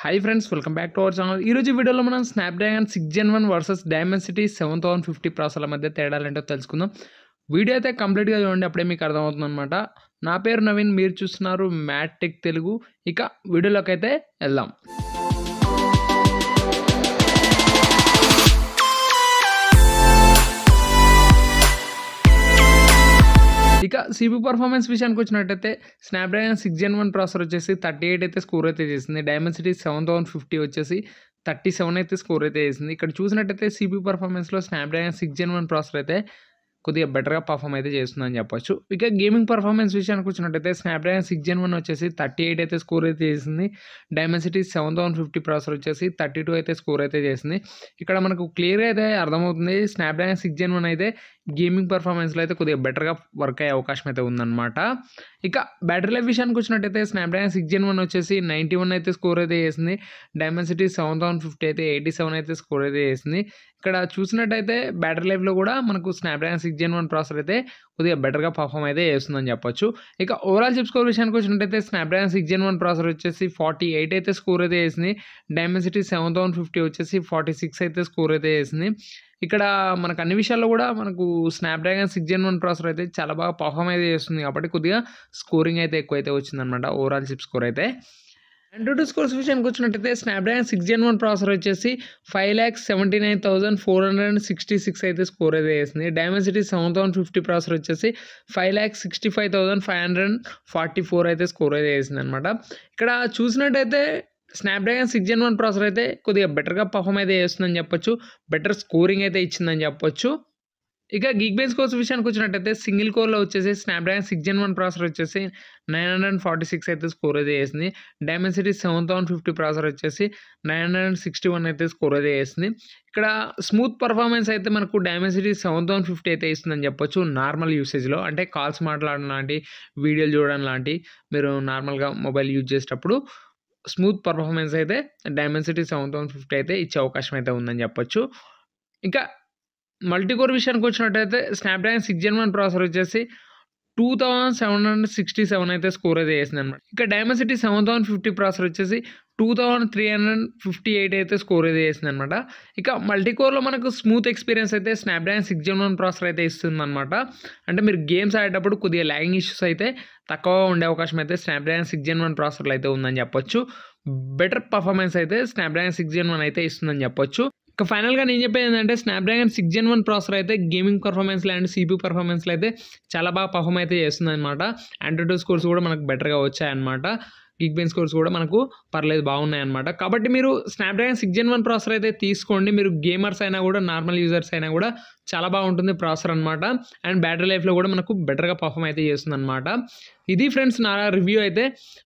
high friends welcome back to our channel ఈ రోజు వీడియోలో మనం Snapdragon six gen one versus Dimensity seven thousand fifty ప్రాసెసర్ల మధ్య తేడాలు ఏంటో తెలుసుకుందాం వీడియో అయితే కంప్లీట్గా చూడండి అప్పుడే మీకు అర్థమవుతుంది అనమాట నా పేరు నవీన్ మీరు చూస్తున్నారు మ్యాట్ టెక్ తెలుగు ఇక వీడియోలోకి అయితే వెళ్దాం ఇక సిపి పర్ఫార్మెన్స్ విషయానికి వచ్చినట్టయితే Snapdragon six gen one processor వచ్చేసి థర్టీ ఎయిట్ అయితే స్కోర్ అయితే చేసింది డైమెన్సిటీ సెవెన్ థౌసండ్ ఫిఫ్టీ వచ్చేసి థర్టీ సెవెన్ అయితే స్కోర్ అయితే చేసింది ఇక్కడ చూసినట్టయితే సిపి పర్ఫార్మెన్స్లో Snapdragon six gen one processor అయితే కొద్దిగా బెటర్గా పర్ఫామ్ అయితే చేస్తుందని చెప్పొచ్చు ఇక గేమింగ్ పర్ఫార్మెన్స్ విషయానికి వచ్చినట్టయితే స్నాప్డ్రాగన్ సిక్స్ జెన్ వన్ వచ్చేసి థర్టీ ఎయిట్ అయితే స్కోర్ అయితే చేసింది Dimensity seven thousand fifty processor వచ్చేసి థర్టీ టూ అయితే స్కోర్ అయితే చేసింది ఇక్కడ మనకు క్లియర్గా అయితే అర్థమవుతుంది స్నాప్డ్రాగన్ సిక్స్ జెన్ వన్ అయితే గేమింగ్ పర్ఫార్మెన్స్లో అయితే కొద్దిగా బెటర్గా వర్క్ అయ్యే అవకాశం అయితే ఉందన్నమాట ఇక బ్యాటరీ లైఫ్ విషయానికి వచ్చినట్టయితే స్నాప్డ్రాగన్ సిక్స్ జెన్ వన్ వచ్చేసి నైంటీ వన్ అయితే స్కోర్ అయితే చేసింది డైమెన్సిటీ సెవెన్ థౌసండ్ ఫిఫ్టీ అయితే ఎయిటీ సెవెన్ అయితే స్కోర్ అయితే చేసింది ఇక్కడ చూసినట్టయితే బ్యాటరీ లైఫ్లో కూడా మనకు Snapdragon six gen one processor అయితే కొద్దిగా బెటర్గా పర్ఫామ్ అయితే చేస్తుందని చెప్పొచ్చు ఇక ఓవరాల్ చిప్ స్కోర్ విషయానికి వచ్చినట్టయితే Snapdragon six gen one processor వచ్చేసి ఫార్టీ ఎయిట్ అయితే స్కోర్ అయితే చేసింది డైమెన్సిటీ సెవెన్ థౌసండ్ ఫిఫ్టీ వచ్చేసి ఫార్టీ సిక్స్ అయితే స్కోర్ అయితే చేసింది ఇక్కడ మనకు అన్ని విషయాల్లో కూడా మనకు Snapdragon six gen one processor అయితే చాలా బాగా పర్ఫామ్ అయితే చేస్తుంది కాబట్టి కొద్దిగా స్కోరింగ్ అయితే ఎక్కువ అయితే వచ్చిందనమాట ఓవరాల్ చిప్ స్కోర్ అయితే ఆండ్రాయిడ్ స్కోర్స్ విషయానికి వచ్చినట్టయితే Snapdragon six gen one processor వచ్చేసి five lakhs seventy nine thousand four hundred and sixty six అయితే స్కోర్ అయితే చేసింది Dimensity seven thousand fifty processor వచ్చేసి five lakhs sixty five thousand five hundred forty four అయితే score అయితే చేసింది అనమాట ఇక్కడ చూసినట్టయితే Snapdragon six gen one processor అయితే కొద్దిగా బెటర్గా పర్ఫామ్ అయితే చేస్తుందని చెప్పొచ్చు బెటర్ స్కోరింగ్ అయితే ఇచ్చిందని చెప్పొచ్చు ఇక గిగ్ బేస్ కోర్స్ విషయానికి వచ్చినట్టయితే సింగిల్ కోర్లో వచ్చేసి Snapdragon six gen one processor వచ్చేసి నైన్ హండ్రెడ్ ఫార్టీ సిక్స్ అయితే స్కోర్ అయితే చేసింది Dimensity seven thousand fifty processor వచ్చేసి నైన్ హండ్రెడ్ సిక్స్టీ వన్ అయితే స్కోర్ అయితే చేసింది ఇక్కడ స్మూత్ పర్ఫార్మెన్స్ అయితే మనకు డైమెన్సిటీ సెవెన్ థౌసండ్ ఫిఫ్టీ అయితే ఇస్తుందని చెప్పొచ్చు నార్మల్ యూసేజ్లో అంటే కాల్స్ మాట్లాడడం లాంటి వీడియోలు చూడడం లాంటి మీరు నార్మల్గా మొబైల్ యూజ్ చేసేటప్పుడు స్మూత్ పర్ఫార్మెన్స్ అయితే డైమెన్సిటీ సెవెన్ థౌసండ్ ఫిఫ్టీ అయితే ఇచ్చే అవకాశం అయితే ఉందని చెప్పొచ్చు ఇంకా మల్టీకోర్ విషయానికి వచ్చినట్టయితే Snapdragon six gen one processor వచ్చేసి two thousand seven hundred sixty seven అయితే స్కోర్ అయితే చేసింది అనమాట ఇక Dimensity seven thousand fifty processor వచ్చేసి two thousand three hundred fifty eight అయితే స్కోర్ అయితే చేసింది అనమాట ఇక మల్టీకోర్లో మనకు స్మూత్ ఎక్స్పీరియన్స్ అయితే Snapdragon six gen one processor అయితే ఇస్తుంది అనమాట అంటే మీరు గేమ్స్ ఆడేటప్పుడు కొద్దిగా ల్యాగింగ్ ఇష్యూస్ అయితే తక్కువ ఉండే అవకాశం అయితే స్నాప్డ్రాగన్ సిక్స్ జెన్ వన్ ప్రాసెసర్లో అయితే ఉందని చెప్పొచ్చు బెటర్ పర్ఫార్మెన్స్ అయితే స్నాప్డ్రాగన్ సిక్స్ జెన్ వన్ అయితే ఇస్తుందని చెప్పొచ్చు ఇక ఫైనల్గా నేను చెప్పేది ఏంటంటే Snapdragon six gen one processor అయితే గేమింగ్ పర్ఫార్మెన్స్లో అండ్ సిపి పర్ఫార్మెన్స్లో అయితే చాలా బాగా పర్ఫామ్ అయితే చేస్తుంది అనమాట ఆండ్రాయిడ్ స్కోర్స్ కూడా మనకు బెటర్గా వచ్చాయన్నమాట గిగ్ బెన్ స్కోర్స్ కూడా మనకు పర్లేదు బాగున్నాయి అనమాట కాబట్టి మీరు Snapdragon six gen one processor అయితే తీసుకోండి మీరు గేమర్స్ అయినా కూడా నార్మల్ యూజర్స్ అయినా కూడా చాలా బాగుంటుంది ప్రాసెసర్ అనమాట అండ్ బ్యాటరీ లైఫ్లో కూడా మనకు బెటర్గా పర్ఫామ్ అయితే చేస్తుంది అనమాట ఇది ఫ్రెండ్స్ నా రివ్యూ అయితే